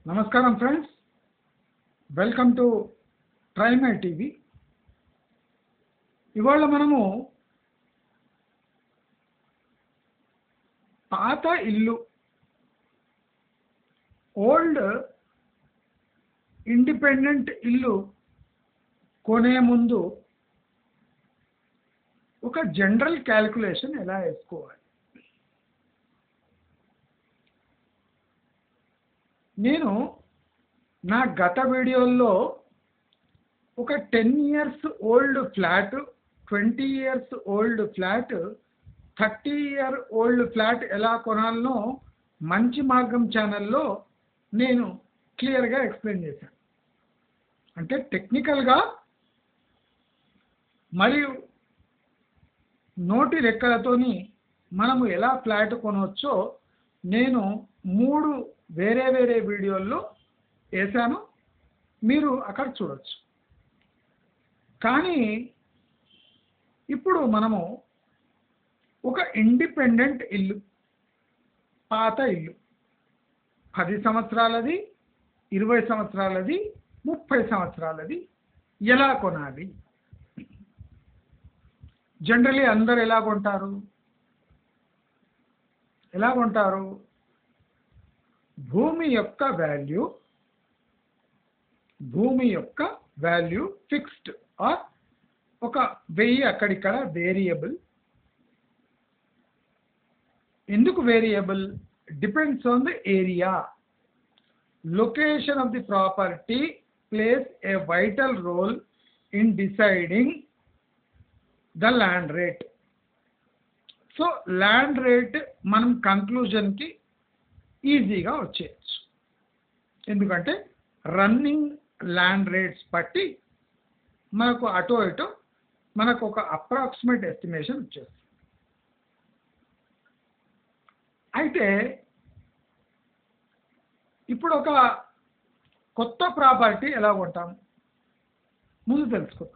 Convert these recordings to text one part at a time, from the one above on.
నమస్కారం friends welcome to ట్రైమై TV ఇవాళ మనము పాత ఇల్లు ఓల్డ్ ఇండిపెండెంట్ ఇల్లు కొనే ముందు ఒక జనరల్ క్యాల్కులేషన్ ఎలా వేసుకోవాలి నేను నా గత వీడియోల్లో ఒక ten years old flat twenty years old flat thirty year old flat ఎలా కొనాలనో మంచి మార్గం ఛానల్లో నేను క్లియర్గా ఎక్స్ప్లెయిన్ చేశాను అంటే టెక్నికల్గా మరియు నోటి రెక్కలతోని మనము ఎలా ఫ్లాట్ కొనవచ్చో నేను మూడు వేరే వేరే వీడియోల్లో వేసాను మీరు అక్కడ చూడొచ్చు కానీ ఇప్పుడు మనము ఒక ఇండిపెండెంట్ ఇల్లు పాత ఇల్లు పది సంవత్సరాలది ఇరవై సంవత్సరాలది ముప్పై సంవత్సరాలది ఎలా కొనాలి జనరలీ అందరు ఎలా కొంటారు ఎలా కొంటారు భూమి యొక్క వాల్యూ భూమి యొక్క వాల్యూ ఫిక్స్డ్ ఆర్ ఒక వెయ్యి అక్కడిక్కడ వేరియబుల్ ఎందుకు variable depends on the area location of the property place a vital role in deciding the land rate so land rate మనం కంక్లూజన్కి ఈజీగా వచ్చేయచ్చు ఎందుకంటే రన్నింగ్ ల్యాండ్ రేట్స్ బట్టి మనకు అటో ఇటో మనకు ఒక అప్రాక్సిమేట్ ఎస్టిమేషన్ వచ్చేస్తుంది అయితే ఇప్పుడు ఒక కొత్త ప్రాపర్టీ ఎలా కొంటాం ముందు తెలుసుకుందాం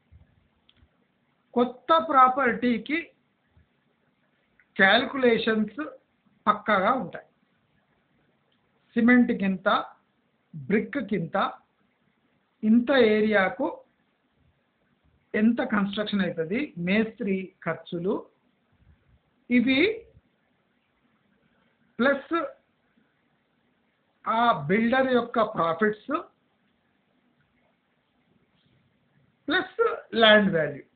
కొత్త ప్రాపర్టీకి క్యాల్కులేషన్స్ పక్కాగా ఉంటాయి సిమెంట్ కింత బ్రిక్ కింత ఇంత ఏరియాకు ఎంత కన్స్ట్రక్షన్ అవుతుంది మేస్త్రి ఖర్చులు ఇవి ప్లస్ ఆ బిల్డర్ యొక్క profits plus land value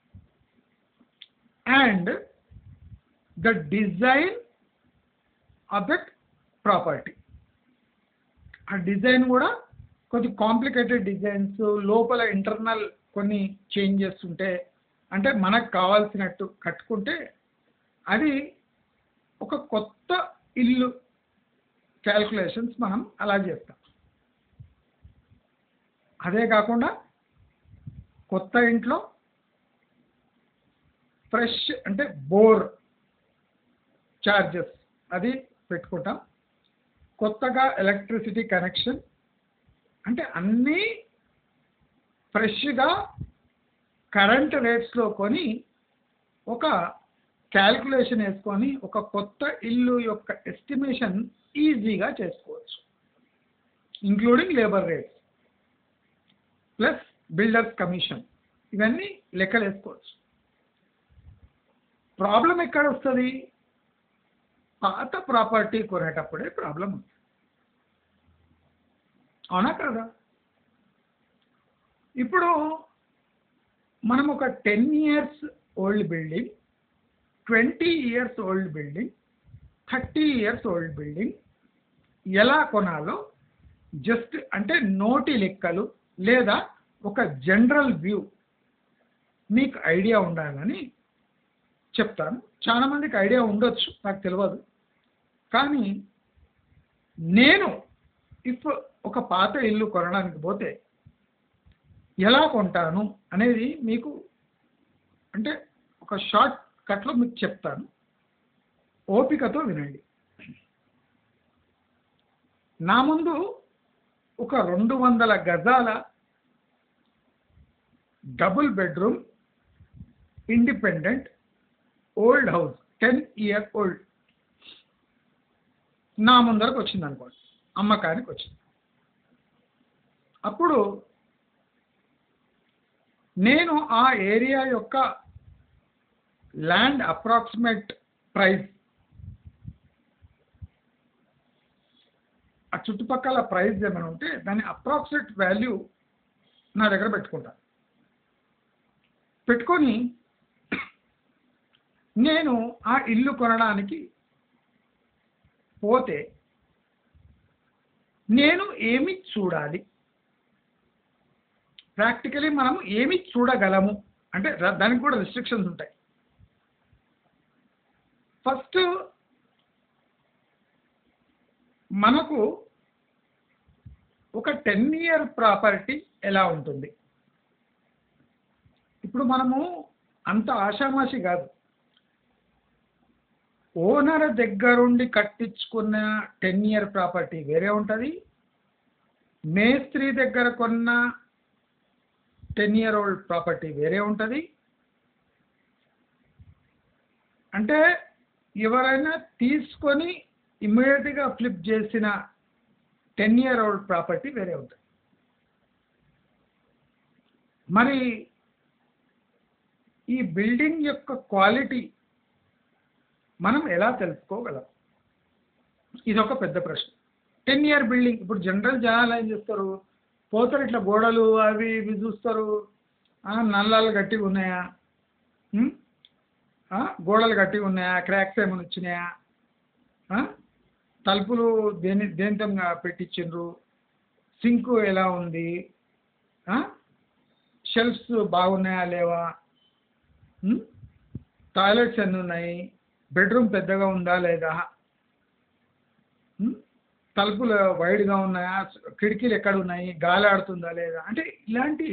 and the design of that property ఆ డిజైన్ కూడా కొద్ది కాంప్లికేటెడ్ డిజైన్స్ లోపల ఇంటర్నల్ కొన్ని చేంజెస్ ఉంటే అంటే మనకు కావాల్సినట్టు కట్టుకుంటే అది ఒక కొత్త ఇల్లు క్యాల్కులేషన్స్ మనం అలా చేస్తాం అదే కాకుండా కొత్త ఇంట్లో ఫ్రెష్ అంటే బోర్ ఛార్జెస్ అది పెట్టుకుంటాం కొత్తగా ఎలక్ట్రిసిటీ కనెక్షన్ అంటే అన్నీ ఫ్రెష్గా కరెంట్ రేట్స్లో కొని ఒక క్యాల్కులేషన్ వేసుకొని ఒక కొత్త ఇల్లు యొక్క ఎస్టిమేషన్ ఈజీగా చేసుకోవచ్చు including labour rates plus builders commission ఇవన్నీ లెక్కలు వేసుకోవచ్చు ప్రాబ్లం ఎక్కడ వస్తుంది పాత ప్రాపర్టీ కొనేటప్పుడే ప్రాబ్లం ఉంది అవునా కదా ఇప్పుడు మనం ఒక ten years old building twenty years old building thirty years old building ఎలా కొనాలో జస్ట్ అంటే నోటి లెక్కలు లేదా ఒక జనరల్ వ్యూ మీకు ఐడియా ఉండాలని చెప్తాను చాలా మందికి ఐడియా ఉండొచ్చు నాకు తెలియదు కానీ నేను ఇఫ్ ఒక పాత ఇల్లు కొనడానికి పోతే ఎలా కొంటాను అనేది మీకు అంటే ఒక షార్ట్ కట్లో మీకు చెప్తాను ఓపికతో వినండి నా ముందు ఒక రెండు వందల గజాల double bedroom independent old house ten year old నా ముందరకు వచ్చింది అనుకోండి అమ్మకానికి వచ్చింది అప్పుడు నేను ఆ ఏరియా యొక్క ల్యాండ్ అప్రాక్సిమేట్ ప్రైస్ ఆ చుట్టుపక్కల ప్రైస్ ఏమైనా ఉంటే దాని అప్రాక్సిమేట్ వాల్యూ నా దగ్గర పెట్టుకుంటా పెట్టుకొని నేను ఆ ఇల్లు కొనడానికి పోతే నేను ఏమి చూడాలి ప్రాక్టికలీ మనం ఏమి చూడగలము అంటే ర- దానికి కూడా రిస్ట్రిక్షన్స్ ఉంటాయి ఫస్ట్ మనకు ఒక టెన్ ఇయర్ ప్రాపర్టీ ఎలా ఉంటుంది ఇప్పుడు మనము అంత ఆషామాషి కాదు ఓనర్ దగ్గరుండి కట్టించుకున్న టెన్ ఇయర్ ప్రాపర్టీ వేరే ఉంటుంది మేస్త్రి దగ్గర కొన్న టెన్ ఇయర్ ఓల్డ్ ప్రాపర్టీ వేరే ఉంటుంది అంటే ఎవరైనా తీసుకొని ఇమ్మీడియట్గా ఫ్లిప్ చేసిన టెన్ ఇయర్ ఓల్డ్ ప్రాపర్టీ వేరే ఉంటుంది మరి ఈ బిల్డింగ్ యొక్క క్వాలిటీ మనం ఎలా తెలుసుకోగలం ఇది ఒక పెద్ద ప్రశ్న టెన్ ఇయర్ బిల్డింగ్ ఇప్పుడు జనరల్ జనాలు ఏం చేస్తారు పోతారు ఇట్లా గోడలు అవి ఇవి చూస్తారు ఆ, నల్లాలు గట్టిగా ఉన్నాయా ఉం? ఆ, గోడలు గట్టిగా ఉన్నాయా క్రాక్స్ ఏమైనా వచ్చినాయా ఆ? తలుపులు దేని దేంతో పెట్టించిండ్రు సింక్ ఎలా ఉంది షెల్ఫ్స్ బాగున్నాయా లేవా ఉం? టాయిలెట్స్ ఎన్ని ఉన్నాయి బెడ్రూమ్ పెద్దగా ఉందా లేదా ఉం? తలుపులు వైడ్గా ఉన్నాయా కిటికీలు ఎక్కడ ఉన్నాయి గాలి ఆడుతుందా లేదా అంటే ఇలాంటి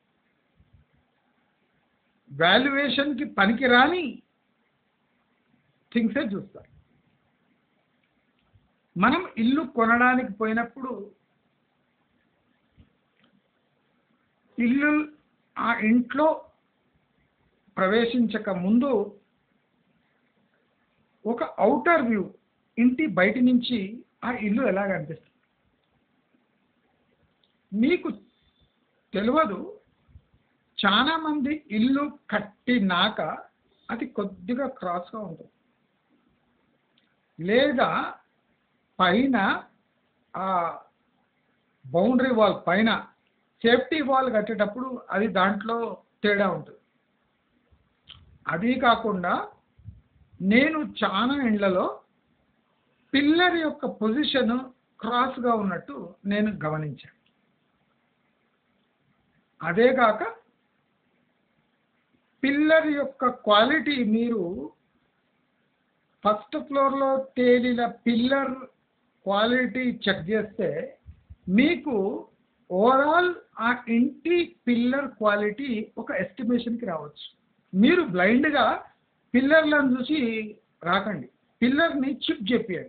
వాల్యుయేషన్కి పనికిరాని థింగ్సే చూస్తారు మనం ఇల్లు కొనడానికి పోయినప్పుడు ఇల్లు ఆ ఇంట్లో ప్రవేశించక ముందు ఒక అవుటర్ వ్యూ ఇంటి బయట నుంచి ఆ ఇల్లు ఎలా కనిపిస్తుంది మీకు తెలియదు చాలా మంది ఇల్లు కట్టినాక అది కొద్దిగా క్రాస్గా ఉంటుంది లేదా పైన ఆ బౌండరీ వాల్ పైన సేఫ్టీ వాల్ కట్టేటప్పుడు అది దాంట్లో తేడా ఉంటుంది అది కాకుండా నేను చాలా ఇండ్లలో పిల్లర్ యొక్క పొజిషన్ క్రాస్గా ఉన్నట్టు నేను గమనించాను అదే కాక పిల్లర్ యొక్క క్వాలిటీ మీరు ఫస్ట్ ఫ్లోర్లో తేలిన పిల్లర్ క్వాలిటీ చెక్ చేస్తే మీకు ఓవరాల్ ఆ ఇంటి పిల్లర్ క్వాలిటీ ఒక ఎస్టిమేషన్కి రావచ్చు మీరు బ్లైండ్గా పిల్లర్లను చూసి రాకండి పిల్లర్ని చిప్ చెప్పాడు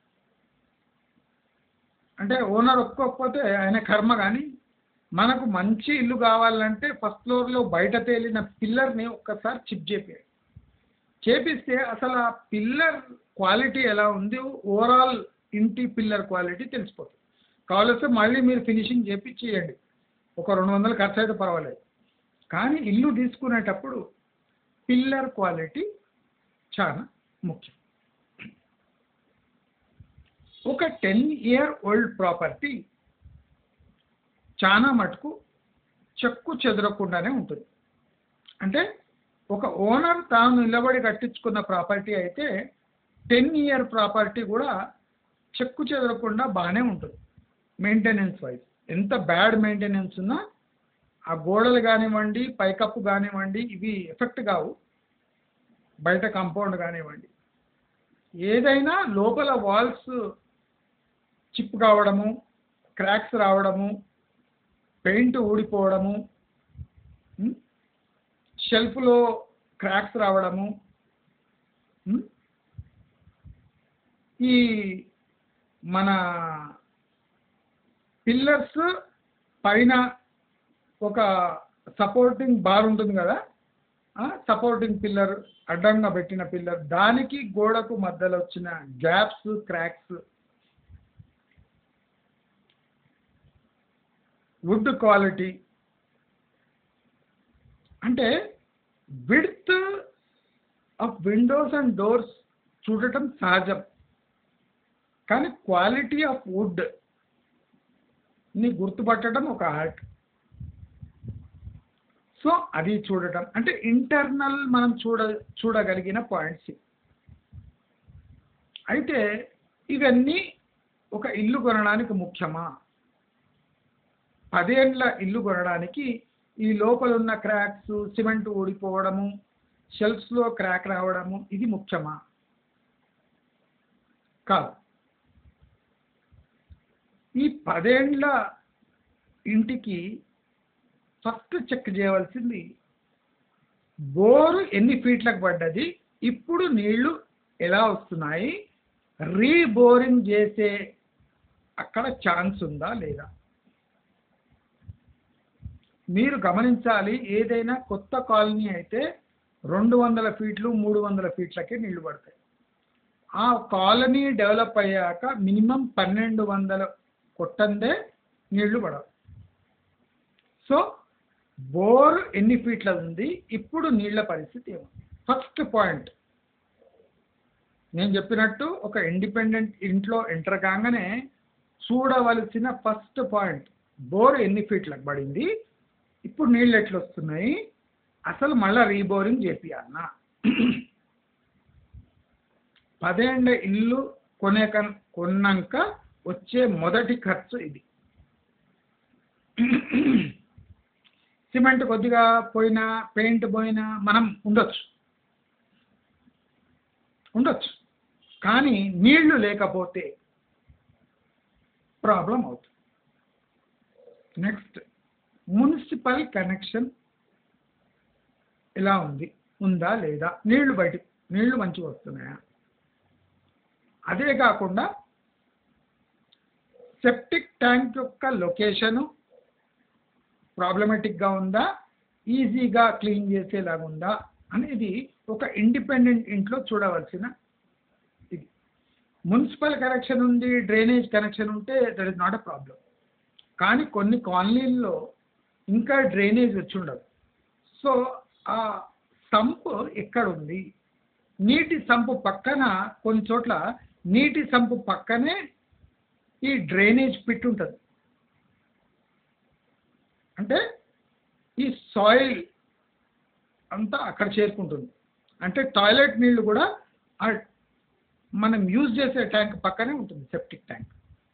అంటే ఓనర్ ఒప్పుకోకపోతే ఆయన కర్మ కానీ మనకు మంచి ఇల్లు కావాలంటే ఫస్ట్ ఫ్లోర్లో బయట తేలిన పిల్లర్ని ఒక్కసారి చిప్ చేపాడు చేపిస్తే అసలు ఆ పిల్లర్ క్వాలిటీ ఎలా ఉంది ఓవరాల్ ఇంటి పిల్లర్ క్వాలిటీ తెలిసిపోతుంది కావాల్సి మళ్ళీ మీరు ఫినిషింగ్ చేపి చేయండి ఒక రెండు వందలు ఖర్చు అయితే పర్వాలేదు కానీ ఇల్లు తీసుకునేటప్పుడు పిల్లర్ క్వాలిటీ చాలా ముఖ్యం ఒక టెన్ ఇయర్ ఓల్డ్ ప్రాపర్టీ చాలా మటుకు చెక్కు చెదరకుండానే ఉంటుంది అంటే ఒక ఓనర్ తాను నిలబడి కట్టించుకున్న ప్రాపర్టీ అయితే టెన్ ఇయర్ ప్రాపర్టీ కూడా చెక్కు చెదరకుండా బాగానే ఉంటుంది మెయింటెనెన్స్ వైజ్ ఎంత బ్యాడ్ మెయింటెనెన్స్ ఉన్నా ఆ గోడలు కానివ్వండి పైకప్పు కానివ్వండి ఇవి ఎఫెక్ట్ కావు బయట కాంపౌండ్ కానివ్వండి ఏదైనా లోపల వాల్స్ చిప్ కావడము క్రాక్స్ రావడము పెయింట్ ఊడిపోవడము ఉం? షెల్ఫ్లో క్రాక్స్ రావడము ఉం? ఈ మన పిల్లర్స్ పైన ఒక సపోర్టింగ్ బార్ ఉంటుంది కదా సపోర్టింగ్ పిల్లర్ అడ్డంగా పెట్టిన పిల్లర్ దానికి గోడకు మధ్యలో వచ్చిన గ్యాప్స్ క్రాక్స్ వుడ్ క్వాలిటీ అంటే width of windows and doors చూడటం సహజం కానీ క్వాలిటీ ఆఫ్ వుడ్ ని గుర్తుపట్టడం ఒక ఆర్ట్ సో అది చూడటం అంటే ఇంటర్నల్ మనం చూడ చూడగలిగిన పాయింట్స్ అయితే ఇవన్నీ ఒక ఇల్లు కొనడానికి ముఖ్యమా పదేండ్ల ఇల్లు కొనడానికి ఈ లోపల ఉన్న క్రాక్స్ సిమెంట్ ఊడిపోవడము షెల్ఫ్స్లో క్రాక్ రావడము ఇది ముఖ్యమా కాదు ఈ పదేండ్ల ఇంటికి ఫస్ట్ చెక్ చేయవలసింది బోరు ఎన్ని ఫీట్లకు పడ్డది ఇప్పుడు నీళ్లు ఎలా వస్తున్నాయి రీబోరింగ్ చేసే అక్కడ ఛాన్స్ ఉందా లేదా మీరు గమనించాలి ఏదైనా కొత్త కాలనీ అయితే రెండు వందల ఫీట్లు మూడు వందల ఫీట్లకే నీళ్లు పడతాయి ఆ కాలనీ డెవలప్ అయ్యాక మినిమం పన్నెండు వందల కొట్టందే నీళ్లు పడవు సో బోర్ ఎన్ని ఫీట్ల ఉంది ఇప్పుడు నీళ్ల పరిస్థితి ఏముంది ఫస్ట్ పాయింట్ నేను చెప్పినట్టు ఒక ఇండిపెండెంట్ ఇంట్లో ఎంటర్ కాగానే చూడవలసిన ఫస్ట్ పాయింట్ బోర్ ఎన్ని ఫీట్లకు పడింది ఇప్పుడు నీళ్ళు ఎట్లా వస్తున్నాయి అసలు మళ్ళీ రీబోరింగ్ చేపియాలన్నా పదేండ్ల ఇల్లు కొనే కన్- కొన్నాక వచ్చే మొదటి ఖర్చు ఇది సిమెంట్ కొద్దిగా పోయినా పెయింట్ పోయినా మనం ఉండొచ్చు ఉండొచ్చు కానీ నీళ్లు లేకపోతే ప్రాబ్లం అవుతుంది నెక్స్ట్ మున్సిపల్ కనెక్షన్ ఎలా ఉంది ఉందా లేదా నీళ్లు బయట నీళ్లు మంచిగా వస్తున్నాయా అదే కాకుండా సెప్టిక్ ట్యాంక్ యొక్క లొకేషను ప్రాబ్లమెటిక్గా ఉందా ఈజీగా క్లీన్ చేసేలాగా ఉందా అనేది ఒక ఇండిపెండెంట్ ఇంట్లో చూడవలసిన ఇది మున్సిపల్ కనెక్షన్ ఉంది డ్రైనేజ్ కనెక్షన్ ఉంటే that is not a problem కానీ కొన్ని కాలనీల్లో ఇంకా డ్రైనేజ్ వచ్చి ఉండదు సో ఆ సంప్ ఎక్కడ ఉంది నీటి సంపు పక్కన కొన్ని చోట్ల నీటి సంపు పక్కనే ఈ డ్రైనేజ్ పిట్ ఉంటుంది అంటే ఈ సాయిల్ అంతా అక్కడ చేరుకుంటుంది అంటే టాయిలెట్ నీళ్లు కూడా ఆ మనం యూజ్ చేసే ట్యాంక్ పక్కనే ఉంటుంది సెప్టిక్ ట్యాంక్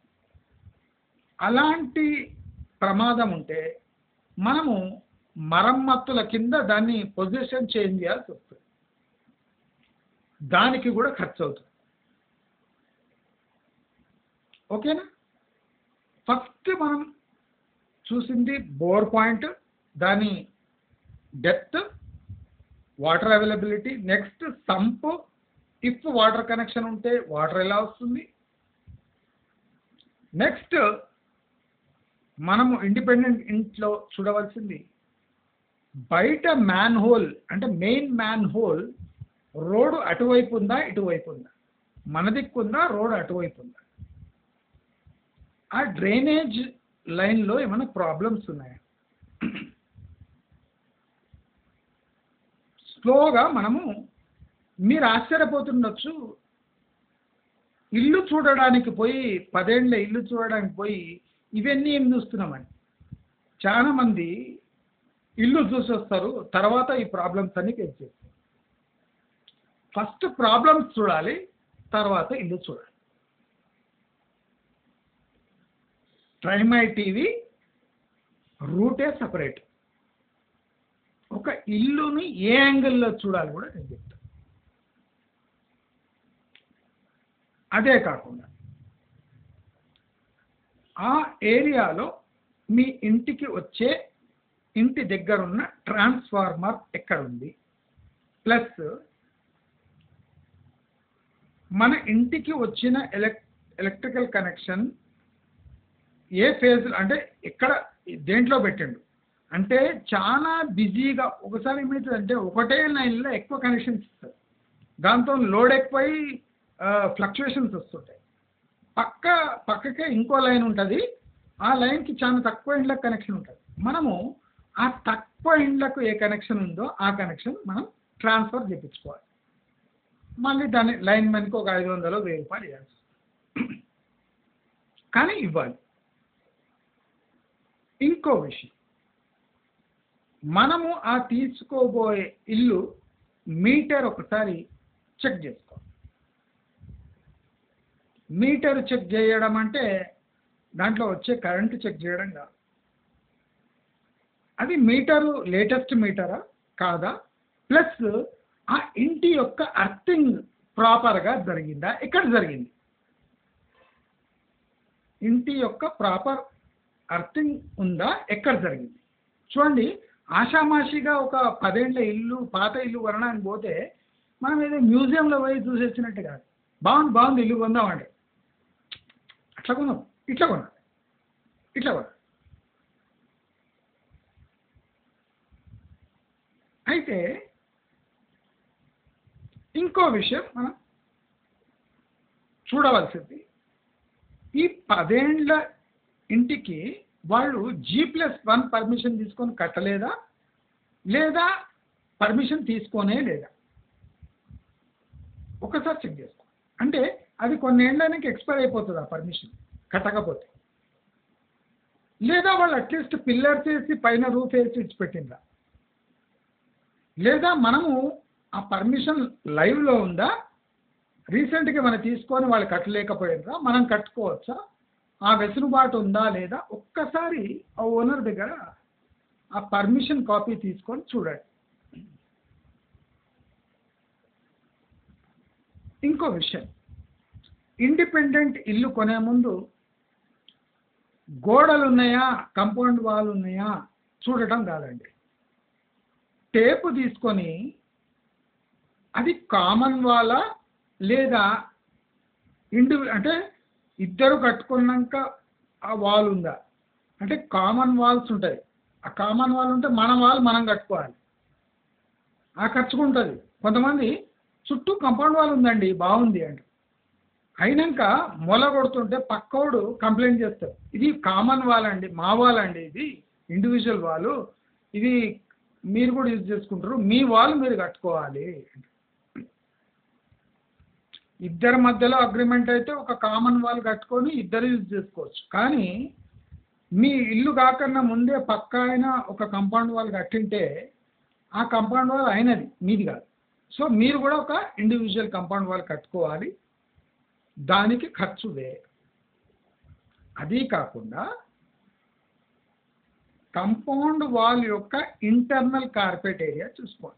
అలాంటి ప్రమాదం ఉంటే మనము మరమ్మతుల కింద దాన్ని పొజిషన్ చేంజ్ చేయాల్సి వస్తుంది దానికి కూడా ఖర్చు అవుతుంది ఓకేనా ఫస్ట్ మనం చూసింది బోర్ పాయింట్ దాని depth water availability next sump if water connection ఉంటే వాటర్ ఎలా వస్తుంది నెక్స్ట్ మనము ఇండిపెండెంట్ ఇంట్లో చూడవలసింది బయట మ్యాన్ హోల్ అంటే మెయిన్ మ్యాన్ హోల్ రోడ్డు అటువైపు ఉందా ఇటువైపు ఉందా మన దిక్కు ఉందా రోడ్ అటువైపు ఉందా ఆ డ్రైనేజ్ లైన్లో ఏమైనా ప్రాబ్లమ్స్ ఉన్నాయా స్లోగా మనము మీరు ఆశ్చర్యపోతుండొచ్చు ఇల్లు చూడడానికి పోయి పదేళ్ల ఇల్లు చూడడానికి పోయి ఇవన్నీ ఏం చూస్తున్నామని చాలా మంది ఇల్లు చూసి వస్తారు తర్వాత ఈ ప్రాబ్లమ్స్ అన్ని ఫేస్ చేస్తారు ఫస్ట్ ప్రాబ్లమ్స్ చూడాలి తర్వాత ఇల్లు చూడాలి ట్రైమై టీవీ రూటే సపరేట్ ఒక ఇల్లుని ఏ యాంగిల్లో చూడాలి కూడా నేను చెప్తాను అదే కాకుండా ఆ ఏరియాలో మీ ఇంటికి వచ్చే ఇంటి దగ్గరున్న ట్రాన్స్ఫార్మర్ ఎక్కడ ఉంది ప్లస్ మన ఇంటికి వచ్చిన ఎలక్ ఎలక్ట్రికల్ కనెక్షన్ ఏ ఫేజ్ అంటే ఎక్కడ దేంట్లో పెట్టిండు అంటే చాలా బిజీగా ఒకసారి ఏమవుతుంది అంటే ఒకటే లైన్లో ఎక్కువ కనెక్షన్స్ ఇస్తారు దాంతో లోడ్ ఎక్కువై ఫ్లక్చుయేషన్స్ వస్తుంటాయి పక్క పక్కకే ఇంకో లైన్ ఉంటుంది ఆ లైన్కి చాలా తక్కువ ఇండ్లకు కనెక్షన్ ఉంటుంది మనము ఆ తక్కువ ఇండ్లకు ఏ కనెక్షన్ ఉందో ఆ కనెక్షన్ మనం ట్రాన్స్ఫర్ చేయించుకోవాలి మళ్ళీ దాని లైన్ మెన్కి ఒక ఐదు వందలు వెయ్యి రూపాయలు ఇవ్వాల్సి వస్తుంది. కానీ ఇవ్వాలి ఇంకో విషయం మనము ఆ తీసుకోబోయే ఇల్లు మీటర్ ఒకసారి చెక్ చేసుకోవాలి మీటర్ చెక్ చేయడం అంటే దాంట్లో వచ్చే కరెంటు చెక్ చేయడం కాదు అది మీటరు లేటెస్ట్ మీటరా కాదా ప్లస్ ఆ ఇంటి యొక్క అర్థింగ్ ప్రాపర్గా జరిగిందా ఎక్కడ జరిగింది ఇంటి యొక్క ప్రాపర్ అర్థింగ్ ఉందా ఎక్కడ జరిగింది చూడండి ఆషామాషిగా ఒక పదేళ్ల ఇల్లు పాత ఇల్లు కొనడానికి పోతే మనం ఏదో మ్యూజియంలో పోయి చూసేసినట్టు కాదు బాగుంది బాగుంది ఇల్లు కొందామంటే అట్లా కొన్నాం ఇట్లా కొన్నాం ఇట్లా కొన్నాం అయితే ఇంకో విషయం మనం చూడవలసింది ఈ పదేండ్ల ఇంటికి వాళ్ళు జీ ప్లస్ వన్ పర్మిషన్ తీసుకొని కట్టలేదా లేదా పర్మిషన్ తీసుకోనే లేదా ఒకసారి చెక్ చేసుకో అంటే అది కొన్నేళ్ళకి ఎక్స్పైర్ అయిపోతుంది ఆ పర్మిషన్ కట్టకపోతే లేదా వాళ్ళు అట్లీస్ట్ పిల్లర్స్ వేసి పైన రూఫ్ వేసి ఇచ్చిపెట్టిందా లేదా మనము ఆ పర్మిషన్ లైవ్లో ఉందా రీసెంట్గా మనం తీసుకొని వాళ్ళు కట్టలేకపోయినరా మనం కట్టుకోవచ్చా ఆ వెసులుబాటు ఉందా లేదా ఒక్కసారి ఆ ఓనర్ దగ్గర ఆ పర్మిషన్ కాపీ తీసుకొని చూడండి ఇంకో విషయం ఇండిపెండెంట్ ఇల్లు కొనే ముందు గోడలు ఉన్నాయా కంపౌండ్ వాల్ ఉన్నాయా చూడటం కాదండి టేపు తీసుకొని అది కామన్ వాలా లేదా ఇండి అంటే ఇద్దరు కట్టుకున్నాక ఆ వాల్ ఉందా అంటే కామన్ వాల్స్ ఉంటాయి ఆ కామన్ వాల్ ఉంటే మన వాల్ మనం కట్టుకోవాలి ఆ ఖర్చుకుంటుంది కొంతమంది చుట్టూ కంపౌండ్ వాల్ ఉందండి బాగుంది అంటే అయినాక మొల కొడుతుంటే పక్కోడు కంప్లైంట్ చేస్తారు ఇది కామన్ వాల్ అండి మా వాల్ అండి ఇది ఇండివిజువల్ వాల్ ఇది మీరు కూడా యూజ్ చేసుకుంటారు మీ వాల్ మీరు కట్టుకోవాలి ఇద్దరి మధ్యలో అగ్రిమెంట్ అయితే ఒక కామన్ వాల్ కట్టుకొని ఇద్దరు యూజ్ చేసుకోవచ్చు కానీ మీ ఇల్లు కాకన్నా ముందే పక్క ఆయన ఒక కంపౌండ్ వాల్ కట్టింటే ఆ కంపౌండ్ వాల్ అయినది మీది కాదు సో మీరు కూడా ఒక ఇండివిజువల్ కంపౌండ్ వాల్ కట్టుకోవాలి దానికి ఖర్చు వే అది కాకుండా కంపౌండ్ వాల్ యొక్క ఇంటర్నల్ కార్పెట్ ఏరియా చూసుకోండి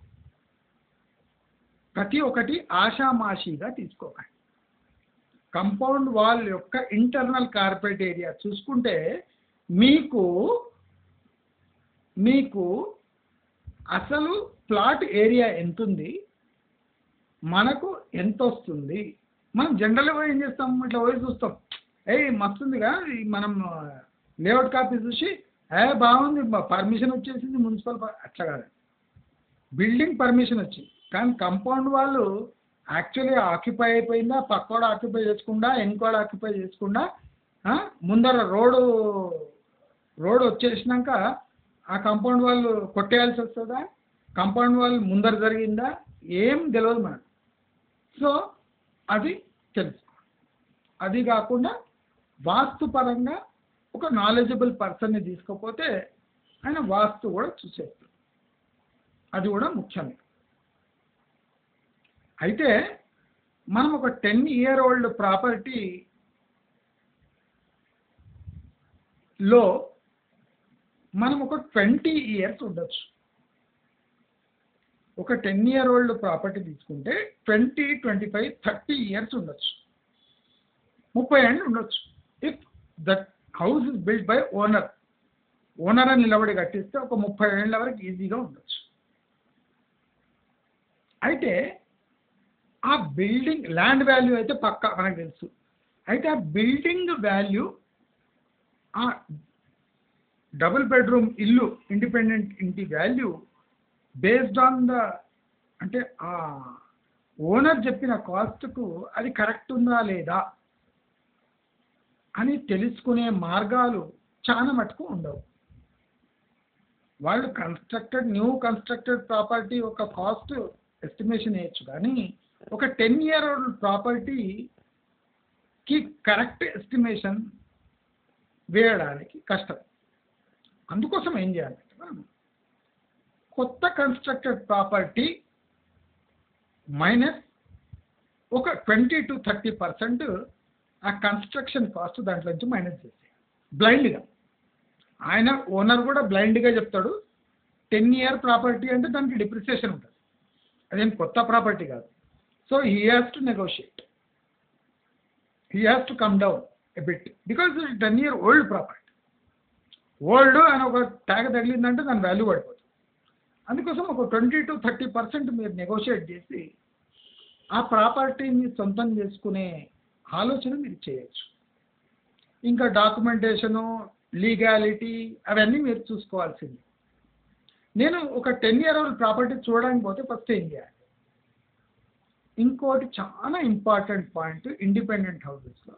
ప్రతి ఒక్కటి ఆషామాషిగా తీసుకోకండి కంపౌండ్ వాల్ యొక్క ఇంటర్నల్ కార్పెట్ ఏరియా చూసుకుంటే మీకు మీకు అసలు ప్లాట్ ఏరియా ఎంత ఉంది మనకు ఎంత వస్తుంది మనం జనరల్గా పోయి ఏం చేస్తాం ఇట్లా పోయి చూస్తాం ఏ మస్తుందిగా ఈ మనం లేఅవుట్ కాపీ చూసి ఏ బాగుంది పర్మిషన్ వచ్చేసింది మున్సిపల్ ప- అట్లా కాదు బిల్డింగ్ పర్మిషన్ వచ్చింది కానీ కంపౌండ్ వాళ్ళు యాక్చువల్లీ ఆక్యుపై అయిపోయిందా పక్కోడు ఆక్యుపై చేసుకుండా ఎన్కోడు ఆక్యుపై చేసుకుండా ఆ, ముందర రోడ్డు రోడ్ వచ్చేసినాక ఆ కాంపౌండ్ వాళ్ళు కొట్టేయాల్సి వస్తుందా కాంపౌండ్ వాళ్ళు ముందర జరిగిందా ఏం తెలియదు మనకు సో అది తెలుసు అది కాకుండా వాస్తుపరంగా ఒక నాలెడ్జబుల్ పర్సన్ని తీసుకపోతే ఆయన వాస్తు కూడా చూసేస్తారు అది కూడా ముఖ్యమే అయితే మనం ఒక టెన్ ఇయర్ ఓల్డ్ ప్రాపర్టీ లో మనం ఒక ట్వంటీ ఇయర్స్ ఉండొచ్చు ఒక టెన్ ఇయర్ ఓల్డ్ ప్రాపర్టీ తీసుకుంటే twenty twenty five thirty years ఉండొచ్చు ముప్పై ఏళ్ళు ఉండొచ్చు if that house is build by owner owner అని నిలబడి కట్టిస్తే ఒక ముప్పై ఏళ్ళ వరకు ఈజీగా ఉండొచ్చు అయితే ఆ బిల్డింగ్ ల్యాండ్ వాల్యూ అయితే పక్కా మనకు తెలుసు అయితే ఆ బిల్డింగ్ వాల్యూ ఆ డబుల్ బెడ్రూమ్ ఇల్లు ఇండిపెండెంట్ ఇంటి వాల్యూ బేస్డ్ ఆన్ ద అంటే ఆ ఓనర్ చెప్పిన కాస్ట్కు అది కరెక్ట్ ఉందా లేదా అని తెలుసుకునే మార్గాలు చాలా మటుకు ఉండవు వాళ్ళు కన్స్ట్రక్టెడ్ న్యూ కన్స్ట్రక్టెడ్ ప్రాపర్టీ ఒక కాస్ట్ ఎస్టిమేషన్ వేయచ్చు కానీ ఒక టెన్ ఇయర్ ఓల్డ్ ప్రాపర్టీకి కరెక్ట్ ఎస్టిమేషన్ వేయడానికి కష్టం అందుకోసం ఏం చేయాలంటే మనం కొత్త కన్స్ట్రక్టెడ్ ప్రాపర్టీ మైనస్ ఒక ట్వంటీ టు థర్టీ పర్సెంట్ ఆ కన్స్ట్రక్షన్ కాస్ట్ దాంట్లో నుంచి మైనస్ చేసేయాలి బ్లైండ్గా ఆయన ఓనర్ కూడా బ్లైండ్గా చెప్తాడు టెన్ ఇయర్ ప్రాపర్టీ అంటే దానికి డిప్రిసియేషన్ ఉంటుంది అదేం కొత్త ప్రాపర్టీ కాదు so he has to negotiate he has to come down a bit because ten year old property old అని ఒక ట్యాగ్ తగిలిందంటే దాని వాల్యూ పడిపోతుంది అందుకోసం ఒక ట్వంటీ టు థర్టీ పర్సెంట్ మీరు నెగోషియేట్ చేసి ఆ ప్రాపర్టీని సొంతం చేసుకునే ఆలోచన మీరు చేయొచ్చు ఇంకా డాక్యుమెంటేషను లీగాలిటీ అవన్నీ మీరు చూసుకోవాల్సింది నేను ఒక టెన్ ఇయర్ ఓల్డ్ ప్రాపర్టీ చూడడానికి పోతే ఫస్ట్ ఏం చేయాలి ఇంకోటి చాలా ఇంపార్టెంట్ పాయింట్ ఇండిపెండెంట్ హౌసెస్లో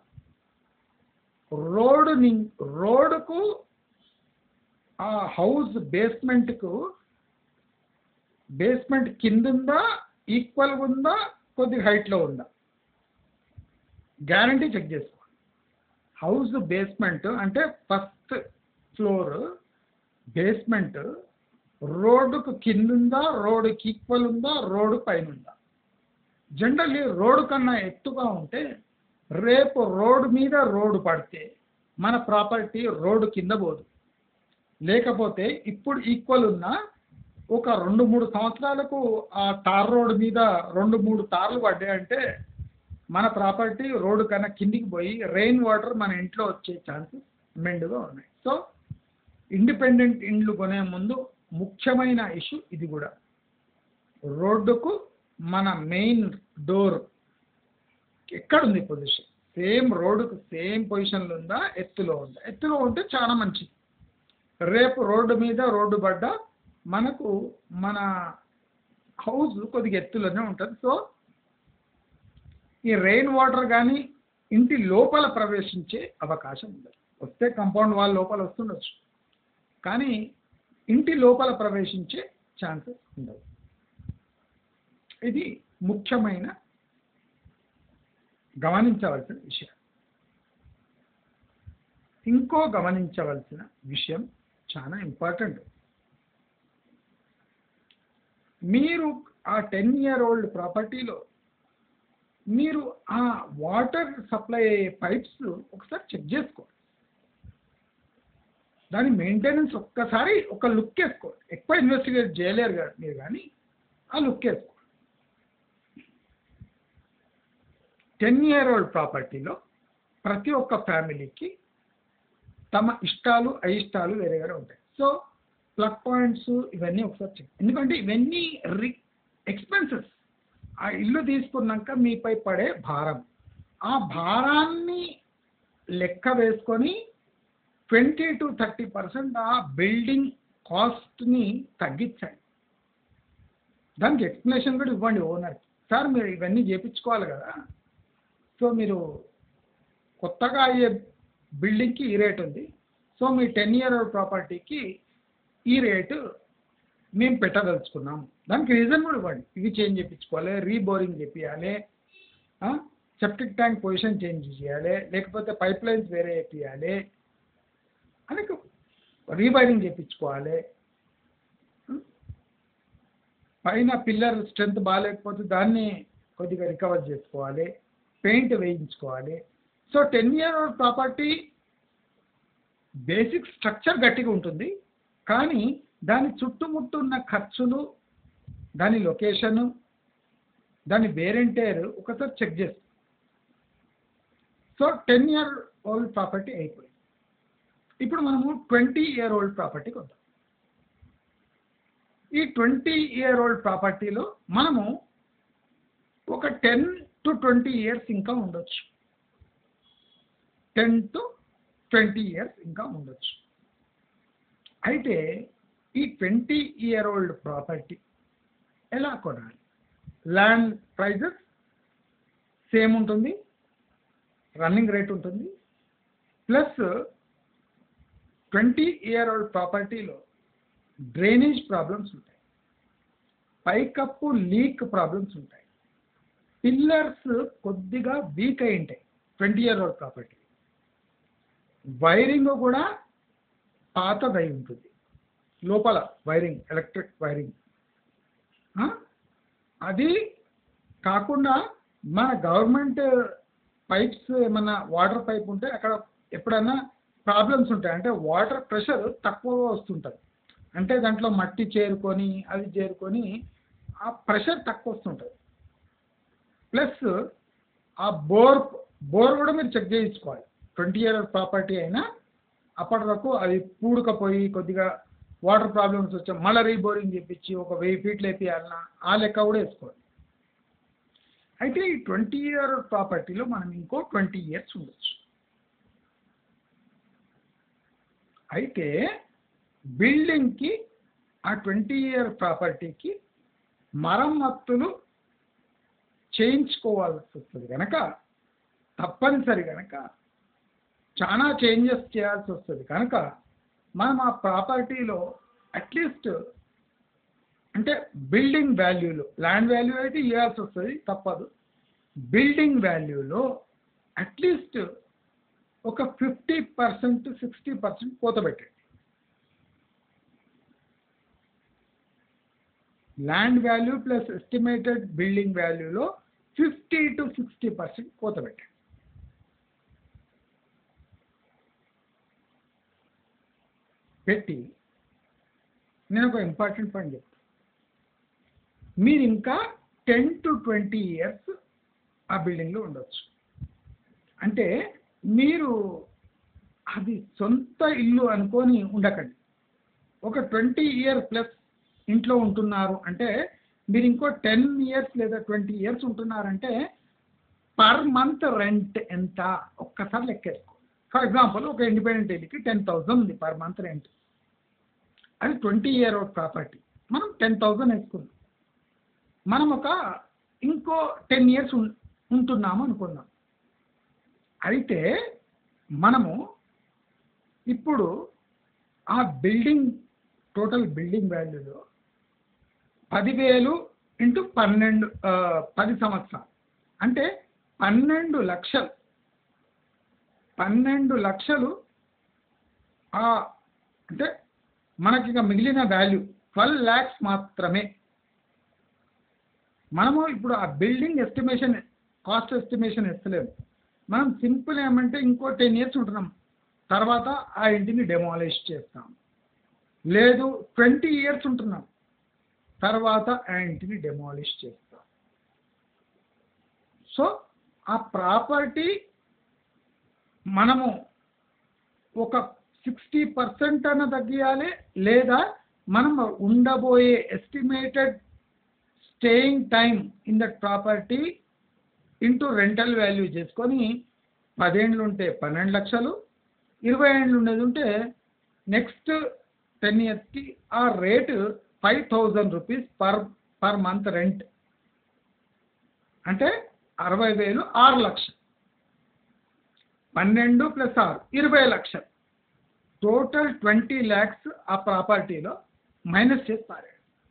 రోడ్ రోడ్కు ఆ హౌస్ బేస్మెంట్కు బేస్మెంట్ కింద ఉందా ఈక్వల్గా ఉందా కొద్ది హైట్లో ఉందా గ్యారంటీ చెక్ చేసుకోండి హౌస్ బేస్మెంట్ అంటే ఫస్ట్ ఫ్లోర్ బేస్మెంట్ రోడ్డుకు కింద ఉందా రోడ్డుకి ఈక్వల్ ఉందా రోడ్డు పైన ఉందా జనరల్లీ రోడ్డు కన్నా ఎత్తుగా ఉంటే రేపు రోడ్డు మీద రోడ్డు పడితే మన ప్రాపర్టీ రోడ్డు కింద పోదు లేకపోతే ఇప్పుడు ఈక్వల్ ఉన్న ఒక రెండు మూడు సంవత్సరాలకు ఆ తార్ రోడ్డు మీద రెండు మూడు తార్లు పడ్డాయంటే మన ప్రాపర్టీ రోడ్డు కన్నా కిందికి పోయి రెయిన్ వాటర్ మన ఇంట్లో వచ్చే ఛాన్సెస్ మెండుగా ఉన్నాయి సో ఇండిపెండెంట్ ఇండ్లు కొనే ముందు ముఖ్యమైన ఇష్యూ ఇది కూడా రోడ్డుకు మన మెయిన్ డోర్ ఎక్కడుంది పొజిషన్ సేమ్ రోడ్డుకు సేమ్ పొజిషన్లో ఉందా ఎత్తులో ఉందా ఎత్తులో ఉంటే చాలా మంచిది రేపు రోడ్డు మీద రోడ్డు పడ్డ మనకు మన హౌస్ కొద్దిగా ఎత్తులోనే ఉంటుంది సో ఈ రెయిన్ వాటర్ కానీ ఇంటి లోపల ప్రవేశించే అవకాశం ఉండదు వస్తే కాంపౌండ్ వాల్ లోపల వస్తుండొచ్చు కానీ ఇంటి లోపల ప్రవేశించే ఛాన్సెస్ ఉండవు ఇది ముఖ్యమైన గమనించవలసిన విషయం ఇంకో గమనించవలసిన విషయం చాలా ఇంపార్టెంట్ మీరు ఆ టెన్ ఇయర్ ఓల్డ్ ప్రాపర్టీలో మీరు ఆ వాటర్ సప్లై అయ్యే పైప్స్ ఒకసారి చెక్ చేసుకోండి దాని మెయింటెనెన్స్ ఒక్కసారి ఒక లుక్ వేసుకోండి ఎక్కువ ఇన్వెస్టిగేట్ చేయలేరు కదా మీరు కానీ ఆ లుక్ వేసుకోండి టెన్ ఇయర్ ఓల్డ్ ప్రాపర్టీలో ప్రతి ఒక్క ఫ్యామిలీకి తమ ఇష్టాలు అయిష్టాలు వేరే వేరే ఉంటాయి సో ప్లగ్ పాయింట్స్ ఇవన్నీ ఒకసారి చెక్ ఎందుకంటే ఇవన్నీ రి ఎక్స్పెన్సెస్ ఆ ఇల్లు తీసుకున్నాక మీపై పడే భారం ఆ భారాన్ని లెక్క వేసుకొని ట్వంటీ టు థర్టీ పర్సెంట్ ఆ బిల్డింగ్ కాస్ట్ని తగ్గించండి దానికి ఎక్స్ప్లెనేషన్ కూడా ఇవ్వండి ఓనర్కి సార్ మీరు ఇవన్నీ చేయించుకోవాలి కదా సో మీరు కొత్తగా అయ్యే బిల్డింగ్కి ఈ రేట్ ఉంది సో మీ టెన్ ఇయర్ ప్రాపర్టీకి ఈ రేటు మేము పెట్టదలుచుకున్నాం దానికి రీజన్ కూడా ఇవ్వండి ఇవి చేంజ్ చేయించుకోవాలి రీబోరింగ్ చేపించాలి సెప్టిక్ ట్యాంక్ పొజిషన్ చేంజ్ చేయాలి లేకపోతే పైప్ లైన్స్ వేరే వేపియాలి అని రీబైరింగ్ చేయించుకోవాలి పైన పిల్లర్ స్ట్రెంత్ బాగాలేకపోతే దాన్ని కొద్దిగా రికవర్ చేసుకోవాలి పెయింట్ వేయించుకోవాలి so ten year property basic structure గట్టిగా ఉంటుంది కానీ దాని చుట్టుముట్టు ఉన్న ఖర్చులు దాని లొకేషను దాని వేరెంటేర్ ఒకసారి చెక్ చేస్తాం so ten year old property అయిపోయింది ఇప్పుడు మనము ట్వంటీ ఇయర్ ఓల్డ్ ప్రాపర్టీకి వద్దాం ఈ ట్వంటీ ఇయర్ ఓల్డ్ ప్రాపర్టీలో మనము ఒక టెన్ టు ట్వంటీ ఇయర్స్ ఇంకా ఉండొచ్చు టెన్ టు ట్వంటీ ఇయర్స్ ఇంకా ఉండొచ్చు అయితే ఈ ట్వంటీ ఇయర్ ఓల్డ్ ప్రాపర్టీ ఎలా కొనాలి ల్యాండ్ ప్రైజెస్ సేమ్ ఉంటుంది రన్నింగ్ రేట్ ఉంటుంది ప్లస్ ట్వంటీ ఇయర్ ఓల్డ్ ప్రాపర్టీలో డ్రైనేజ్ ప్రాబ్లమ్స్ ఉంటాయి పైకప్పు లీక్ ప్రాబ్లమ్స్ ఉంటాయి పిల్లర్స్ కొద్దిగా వీక్ అయి ఉంటాయి twenty year old property wiring కూడా పాతదై ఉంటుంది లోపల వైరింగ్ ఎలక్ట్రిక్ వైరింగ్ ఆ? అది కాకుండా మన గవర్నమెంట్ పైప్స్ ఏమన్నా వాటర్ పైప్ ఉంటే అక్కడ ఎప్పుడైనా ప్రాబ్లమ్స్ ఉంటాయి అంటే వాటర్ ప్రెషర్ తక్కువగా వస్తుంటుంది అంటే దాంట్లో మట్టి చేరుకొని అది చేరుకొని ఆ ప్రెషర్ తక్కువ వస్తుంటుంది ప్లస్ ఆ బోర్ బోర్ కూడా మీరు చెక్ చేయించుకోవాలి ట్వంటీ ఇయర్ ప్రాపర్టీ అయినా అప్పటి వరకు అది పూడకపోయి కొద్దిగా వాటర్ ప్రాబ్లమ్స్ వచ్చా మళ్ళీ రీబోరింగ్ చేపించి ఒక వెయ్యి ఫీట్లు వేపియాలన్నా ఆ లెక్క కూడా వేసుకోవాలి అయితే ఈ ట్వంటీ ఇయర్ ప్రాపర్టీలో మనం ఇంకో ట్వంటీ ఇయర్స్ ఉండొచ్చు అయితే బిల్డింగ్కి ఆ ట్వంటీ ఇయర్ ప్రాపర్టీకి మరమ్మతులు చేయించుకోవాల్సి వస్తుంది కనుక తప్పనిసరి కనుక చాలా చేంజెస్ చేయాల్సి వస్తుంది కనుక మనం ఆ ప్రాపర్టీలో అట్లీస్ట్ అంటే బిల్డింగ్ వాల్యూలో ల్యాండ్ వాల్యూ అయితే ఇవ్వాల్సి వస్తుంది తప్పదు బిల్డింగ్ వాల్యూలో అట్లీస్ట్ ఒక ఫిఫ్టీ పర్సెంట్ సిక్స్టీ పర్సెంట్ కోత పెట్టండి land value plus estimated building వాల్యూలో ఫిఫ్టీ టు సిక్స్టీ పర్సెంట్ కోత పెట్టండి పెట్టి నేను ఒక ఇంపార్టెంట్ పాయింట్ చెప్తాను మీరు ఇంకా టెన్ టు ట్వంటీ ఇయర్స్ ఆ బిల్డింగ్లో ఉండొచ్చు అంటే మీరు అది సొంత ఇల్లు అనుకొని ఉండకండి ఒక ట్వంటీ ఇయర్ ప్లస్ ఇంట్లో ఉంటున్నారు అంటే మీరు ఇంకో టెన్ ఇయర్స్ లేదా ట్వంటీ ఇయర్స్ ఉంటున్నారంటే పర్ మంత్ రెంట్ ఎంత ఒక్కసారి లెక్కేసుకో ఫర్ ఎగ్జాంపుల్ ఒక ఇండిపెండెంట్ ఇల్లుకి టెన్ థౌజండ్ ఉంది పర్ మంత్ రెంట్ అది ట్వంటీ ఇయర్ ప్రాపర్టీ మనం టెన్ థౌజండ్ వేసుకుందాం మనం ఒక ఇంకో టెన్ ఇయర్స్ ఉంటున్నాము అనుకుందాం అయితే మనము ఇప్పుడు ఆ బిల్డింగ్ టోటల్ బిల్డింగ్ వాల్యూలో పదివేలు ఇంటూ పన్నెండు ఆ, పది సంవత్సరాలు అంటే పన్నెండు లక్షలు పన్నెండు లక్షలు ఆ అంటే మనకి ఇక మిగిలిన వాల్యూ ట్వెల్వ్ ల్యాక్స్ మాత్రమే మనము ఇప్పుడు ఆ బిల్డింగ్ ఎస్టిమేషన్ కాస్ట్ ఎస్టిమేషన్ ఎత్తలేము మనం సింపుల్ ఏమంటే ఇంకో టెన్ ఇయర్స్ ఉంటున్నాం తర్వాత ఆ ఇంటిని డెమాలిష్ చేస్తాం లేదు ట్వంటీ ఇయర్స్ ఉంటున్నాం తర్వాత ఆ ఇంటిని డెమాలిష్ చేస్తాం సో ఆ ప్రాపర్టీ మనము ఒక సిక్స్టీ పర్సెంట్ అన్న తగ్గియాలి లేదా మనం ఉండబోయే estimated staying time in that property into rental value చేసుకొని పదేండ్లు ఉంటే పన్నెండు లక్షలు ఇరవై ఏండ్లు ఉండేది ఉంటే నెక్స్ట్ టెన్ ఇయర్స్కి ఆ rate five thousand rupees per per month rent అంటే అరవై వేలు ఆరు లక్షలు పన్నెండు ప్లస్ ఆరు ఇరవై లక్షలు టోటల్ ట్వంటీ ల్యాక్స్ ఆ ప్రాపర్టీలో మైనస్ చేసి పారాడు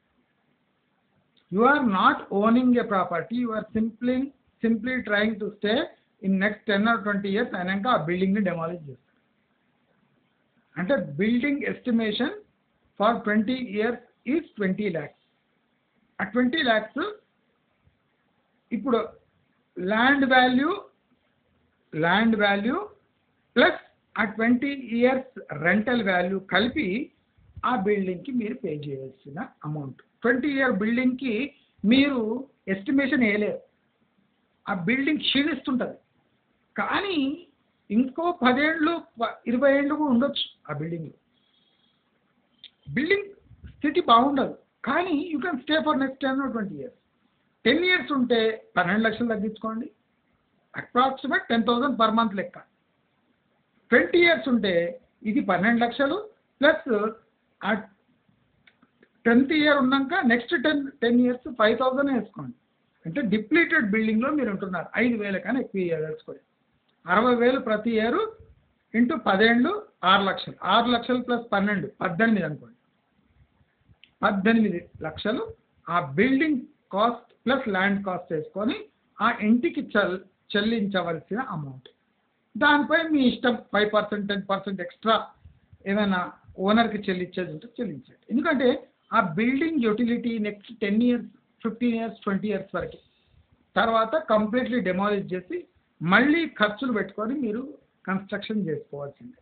you are not owning a property you are simply simply trying to stay in next ten or twenty years అయినాక ఆ బిల్డింగ్ని డెమాలిష్ చేస్తారు అంటే building estimation for twenty years is twenty lakhs ఆ ట్వంటీ ల్యాక్స్ ఇప్పుడు land value land value plus ఆ twenty years rental value కలిపి ఆ బిల్డింగ్కి మీరు పే చేయాల్సిన అమౌంట్ ట్వంటీ ఇయర్ బిల్డింగ్కి మీరు ఎస్టిమేషన్ వేయలేరు ఆ బిల్డింగ్ క్షీణిస్తుంటుంది కానీ ఇంకో పదేళ్ళు ప- ఇరవై ఏళ్ళు కూడా ఉండొచ్చు ఆ బిల్డింగ్లో బిల్డింగ్ స్థితి బాగుండదు కానీ you can stay for next ten twenty years ten years ఉంటే పన్నెండు లక్షలు తగ్గించుకోండి approximate ten thousand per month లెక్క ట్వంటీ ఇయర్స్ ఉంటే ఇది పన్నెండు లక్షలు ప్లస్ ఆ టెన్త్ ఇయర్ ఉన్నాక next ten ten years five thousand వేసుకోండి అంటే డిప్లీటెడ్ బిల్డింగ్లో మీరు ఉంటున్నారు ఐదు వేల కన్నా ఎక్కువ ఇయర్ వేసుకోండి అరవై వేలు ప్రతి ఇయర్ ఇంటూ పదేళ్ళు ఆరు లక్షలు ఆరు లక్షలు ప్లస్ పన్నెండు పద్దెనిమిది అనుకోండి పద్దెనిమిది లక్షలు ఆ building cost plus land cost వేసుకొని ఆ ఇంటికి చెల్ చెల్లించవలసిన అమౌంట్ దానిపై మీ ఇష్టం five percent ten percent extra ఏమైనా ఓనర్కి చెల్లించేది ఉంటే చెల్లించండి ఎందుకంటే ఆ building utility next ten years fifteen years twenty years వరకు తర్వాత కంప్లీట్లీ డెమాలిష్ చేసి మళ్ళీ ఖర్చులు పెట్టుకొని మీరు కన్స్ట్రక్షన్ చేసుకోవాల్సిందే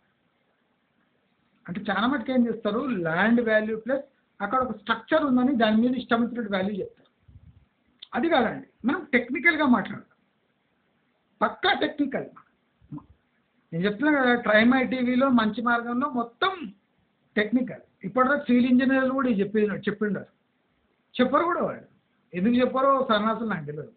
అంటే చాలా మటుకు ఏం చేస్తారు ల్యాండ్ వాల్యూ ప్లస్ అక్కడ ఒక స్ట్రక్చర్ ఉందని దాని మీద ఇష్టం వచ్చినట్టు వాల్యూ చెప్తారు అది కాదండి మనం టెక్నికల్గా మాట్లాడతాం పక్కా టెక్నికల్ నేను చెప్తున్నా కదా ట్రైమై టీవీలో మంచి మార్గంలో మొత్తం టెక్నికల్ ఇప్పటిదాకా సివిల్ ఇంజనీర్లు కూడా ఇది చెప్పి చెప్పిండారు చెప్పరు కూడా వాళ్ళు ఎందుకు చెప్పారో సన్నాసులు నాకు తెలియదు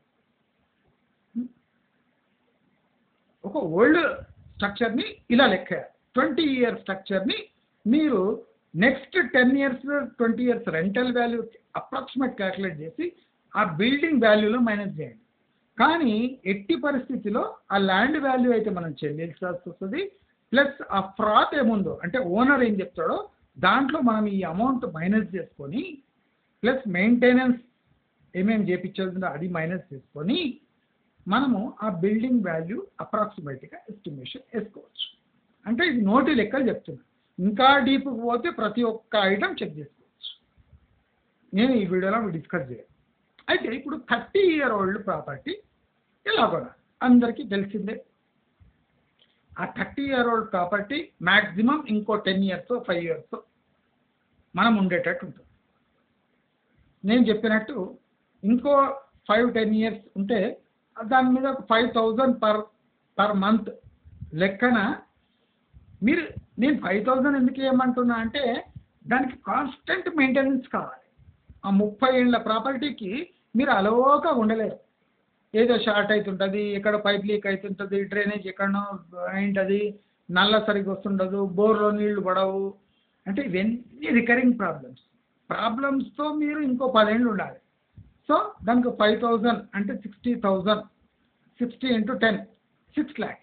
ఒక ఓల్డ్ స్ట్రక్చర్ని ఇలా లెక్క ట్వంటీ ఇయర్ స్ట్రక్చర్ని మీరు next ten years twenty years rental value approximate calculate చేసి ఆ బిల్డింగ్ వాల్యూలో మైనస్ చేయండి కానీ ఎట్టి పరిస్థితిలో ఆ ల్యాండ్ వాల్యూ అయితే మనం చెల్లించాల్సి వస్తుంది ప్లస్ ఆ ఫ్రాత్ ఏముందో అంటే ఓనర్ ఏం చెప్తాడో దాంట్లో మనం ఈ అమౌంట్ మైనస్ చేసుకొని ప్లస్ మెయింటెనెన్స్ ఏమేమి చేపించాల్సిందో అది మైనస్ చేసుకొని మనము ఆ బిల్డింగ్ వాల్యూ అప్రాక్సిమేట్గా ఎస్టిమేషన్ వేసుకోవచ్చు అంటే ఇది నోటి లెక్కలు చెప్తున్నా ఇంకా డీప్కి పోతే ప్రతి ఒక్క ఐటమ్ చెక్ చేసుకోవచ్చు నేను ఈ వీడియోలో డిస్కస్ చేయాలి అయితే ఇప్పుడు థర్టీ ఇయర్ ఓల్డ్ ప్రాపర్టీ ఎలా కొనాలి అందరికీ తెలిసిందే ఆ thirty year old property maximum ఇంకో టెన్ ఇయర్స్ ఫైవ్ ఇయర్స్ మనం ఉండేటట్టు ఉంటుంది నేను చెప్పినట్టు ఇంకో ఫైవ్ టెన్ ఇయర్స్ ఉంటే దాని మీద ఒక five thousand per per month లెక్కన మీరు నేను ఫైవ్ థౌజండ్ ఎందుకు ఏమంటున్నా అంటే దానికి కాన్స్టెంట్ మెయింటెనెన్స్ కావాలి ఆ ముప్పై ఏళ్ళ ప్రాపర్టీకి మీరు అలవోక ఉండలేరు ఏదో షార్ట్ అవుతుంటుంది ఎక్కడ పైప్ లీక్ అవుతుంటుంది డ్రైనేజ్ ఎక్కడనో అయింటుంది నల్ల సరిగ్గా వస్తుండదు బోర్లో నీళ్లు పడవు అంటే ఇవన్నీ రికరింగ్ ప్రాబ్లమ్స్ ప్రాబ్లమ్స్తో మీరు ఇంకో పదేళ్ళు ఉండాలి సో దానికి ఫైవ్ థౌజండ్ అంటే sixty thousand sixty into ten six lakhs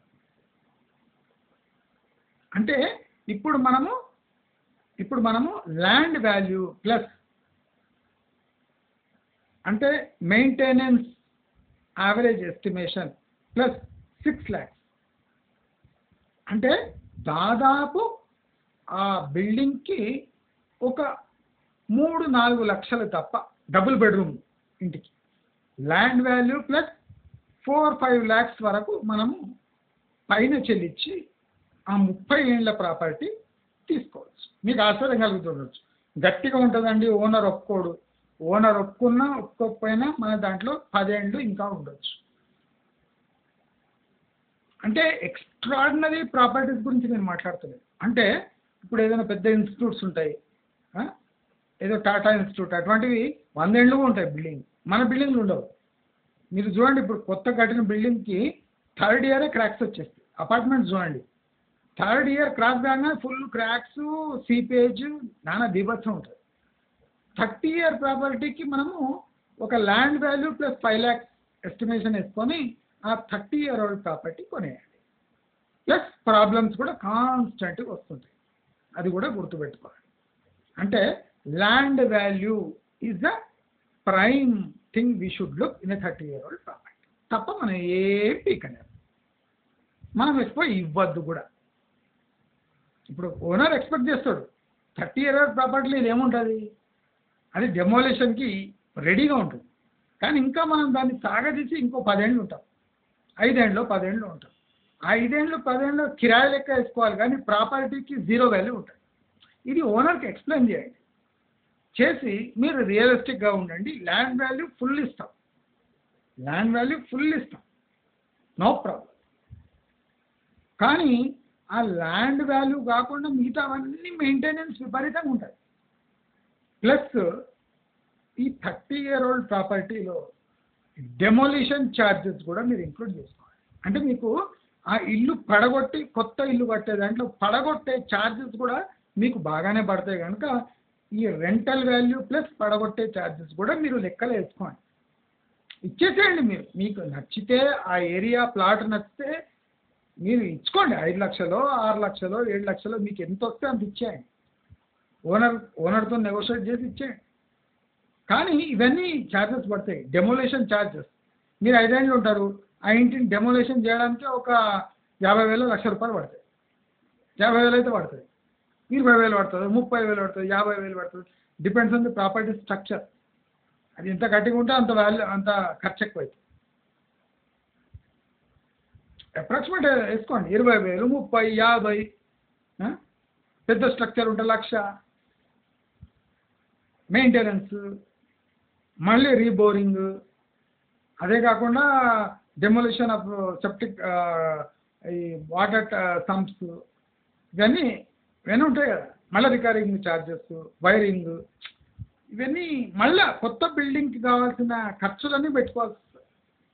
అంటే ఇప్పుడు మనము ఇప్పుడు మనము ల్యాండ్ వాల్యూ ప్లస్ అంటే maintenance average estimation plus six lakhs అంటే దాదాపు ఆ బిల్డింగ్కి ఒక మూడు నాలుగు లక్షలు తప్ప డబుల్ బెడ్రూమ్ ఇంటికి land value plus four five lakhs వరకు మనము పైన చెల్లించి ఆ ముప్పై ఏళ్ళ ప్రాపర్టీ తీసుకోవచ్చు మీకు ఆశ్చర్యం కలుగుతుండొచ్చు గట్టిగా ఉంటుందండి ఓనర్ ఒప్పుకోడు ఓనర్ ఒప్పుకున్నా ఒప్పుకోకపోయినా మన దాంట్లో పదేళ్ళు ఇంకా ఉండొచ్చు అంటే ఎక్స్ట్రాడినరీ ప్రాపర్టీస్ గురించి నేను మాట్లాడుతున్నాను అంటే ఇప్పుడు ఏదైనా పెద్ద ఇన్స్టిట్యూట్స్ ఉంటాయి ఆ? ఏదో టాటా ఇన్స్టిట్యూట్ అటువంటివి వందేళ్ళు ఉంటాయి బిల్డింగ్ మన బిల్డింగ్లు ఉండవు మీరు చూడండి ఇప్పుడు కొత్త కట్టిన బిల్డింగ్కి థర్డ్ ఇయరే క్రాక్స్ వచ్చేస్తాయి అపార్ట్మెంట్స్ చూడండి థర్డ్ ఇయర్ క్రాక్ కాగానే ఫుల్ క్రాక్స్ సీపేజ్ నానా బీభత్సం ఉంటుంది థర్టీ ఇయర్ ప్రాపర్టీకి మనము ఒక land value plus five lakhs estimation వేసుకొని ఆ థర్టీ ఇయర్ ఓల్డ్ ప్రాపర్టీ కొనేయాలి ప్లస్ ప్రాబ్లమ్స్ కూడా కాన్స్టెంట్గా వస్తుంటాయి అది కూడా గుర్తుపెట్టుకోవాలి అంటే land value is the prime thing we should look in a thirty year old property తప్ప మనం ఏం పీకలేము మనం ఎక్కువ ఇవ్వద్దు కూడా ఇప్పుడు ఓనర్ ఎక్స్పెక్ట్ చేస్తాడు థర్టీ ఇయర్ ఓల్డ్ ప్రాపర్టీలో ఇది ఏముంటుంది అది డెమోలేషన్కి రెడీగా ఉంటుంది కానీ ఇంకా మనం దాన్ని సాగదీసి ఇంకో పదేళ్ళు ఉంటాం ఐదేళ్ళు పదేళ్ళు ఉంటాం ఆ ఐదేళ్ళు పదేళ్ళు కిరాయి లెక్క వేసుకోవాలి కానీ ప్రాపర్టీకి జీరో వాల్యూ ఉంటుంది ఇది ఓనర్కి ఎక్స్ప్లెయిన్ చేయండి చేసి మీరు రియలిస్టిక్గా ఉండండి ల్యాండ్ వాల్యూ ఫుల్ ఇస్తాం ల్యాండ్ వాల్యూ ఫుల్ ఇస్తాం నో ప్రాబ్లం కానీ ఆ ల్యాండ్ వాల్యూ కాకుండా మిగతావన్నీ మెయింటెనెన్స్ విపరీతంగా ఉంటాయి ప్లస్ ఈ థర్టీ ఇయర్ ఓల్డ్ ప్రాపర్టీలో డెమోలిషన్ ఛార్జెస్ కూడా మీరు ఇంక్లూడ్ చేసుకోవాలి అంటే మీకు ఆ ఇల్లు పడగొట్టి కొత్త ఇల్లు కట్టే దాంట్లో పడగొట్టే ఛార్జెస్ కూడా మీకు బాగానే పడతాయి కనుక ఈ రెంటల్ వాల్యూ ప్లస్ పడగొట్టే ఛార్జెస్ కూడా మీరు లెక్కలు వేసుకోండి ఇచ్చేసేయండి మీరు మీకు నచ్చితే ఆ ఏరియా ప్లాట్ నచ్చితే మీరు ఇచ్చుకోండి ఐదు లక్షలు ఆరు లక్షలు ఏడు లక్షలు మీకు ఎంత వస్తే అంత ఇచ్చేయండి ఓనర్ ఓనర్తో నెగోషియేట్ చేసి ఇచ్చేయండి కానీ ఇవన్నీ ఛార్జెస్ పడతాయి డెమోలేషన్ ఛార్జెస్ మీరు ఐదేళ్ళు ఉంటారు ఆ ఇంటిని డెమోలేషన్ చేయడానికి ఒక యాభై వేలు లక్ష రూపాయలు పడతాయి యాభై వేలు అయితే పడుతుంది ఇరవై వేలు పడుతుంది ముప్పై వేలు పడుతుంది యాభై వేలు పడుతుంది depends on the property structure అది ఎంత గట్టిగా ఉంటే అంత వాల్యూ అంత ఖర్చు ఎక్కువ అవుతుంది అప్రాక్సిమేట్ వేసుకోండి ఇరవై వేలు ముప్పై యాభై ఆ? పెద్ద స్ట్రక్చర్ ఉంటే లక్ష మెయింటెనెన్స్ మళ్ళీ రీబోరింగ్ అదే కాకుండా డెమోలిషన్ ఆఫ్ సెప్టిక్ ఈ వాటర్ సంప్స్ ఇవన్నీ ఇవన్నీ ఉంటాయి కదా మళ్ళీ రికరింగ్ ఛార్జెస్ వైరింగ్ ఇవన్నీ మళ్ళా కొత్త బిల్డింగ్కి కావాల్సిన ఖర్చులన్నీ పెట్టుకోవాల్సి వస్తుంది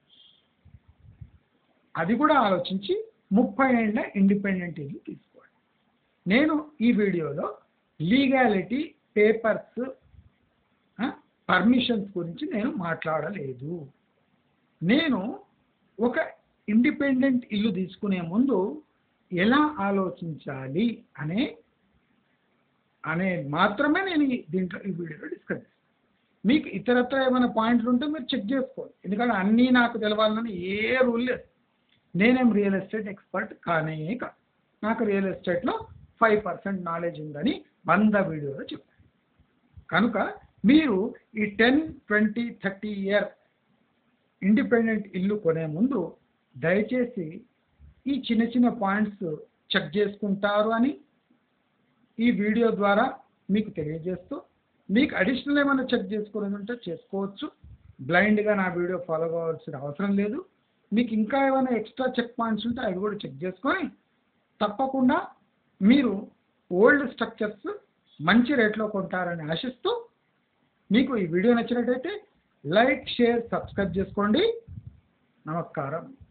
అది కూడా ఆలోచించి ముప్పై ఏళ్ళ ఇండిపెండెంట్ ఇల్లు తీసుకోండి నేను ఈ వీడియోలో లీగాలిటీ పేపర్స్ పర్మిషన్స్ గురించి నేను మాట్లాడలేదు నేను ఒక ఇండిపెండెంట్ ఇల్లు తీసుకునే ముందు ఎలా ఆలోచించాలి అనే అనే మాత్రమే నేను ఈ- దీంట్లో ఈ వీడియోలో డిస్కస్ చేస్తాను మీకు ఇతరత్ర ఏమైనా పాయింట్లు ఉంటే మీరు చెక్ చేసుకోండి ఎందుకంటే అన్నీ నాకు తెలవాలని ఏ రూల్ లేదు నేనేం రియల్ ఎస్టేట్ ఎక్స్పర్ట్ కానే కాదు నాకు రియల్ ఎస్టేట్లో ఫైవ్ పర్సెంట్ నాలెడ్జ్ ఉందని వంద వీడియోలో చెప్పాను కనుక మీరు ఈ ten twenty thirty year independent ఇల్లు కొనే ముందు దయచేసి ఈ చిన్న చిన్న పాయింట్స్ చెక్ చేసుకుంటారు అని ఈ వీడియో ద్వారా మీకు తెలియజేస్తూ మీకు అడిషనల్ ఏమైనా చెక్ చేసుకోవాలని ఉంటే చేసుకోవచ్చు బ్లైండ్గా నా వీడియో ఫాలో కావాల్సిన అవసరం లేదు మీకు ఇంకా ఏమైనా ఎక్స్ట్రా చెక్ పాయింట్స్ ఉంటే అవి కూడా చెక్ చేసుకొని తప్పకుండా మీరు ఓల్డ్ స్ట్రక్చర్స్ మంచి రేట్లో కొంటారని ఆశిస్తూ మీకు ఈ వీడియో నచ్చినట్టయితే లైక్ షేర్ సబ్స్క్రైబ్ చేసుకోండి నమస్కారం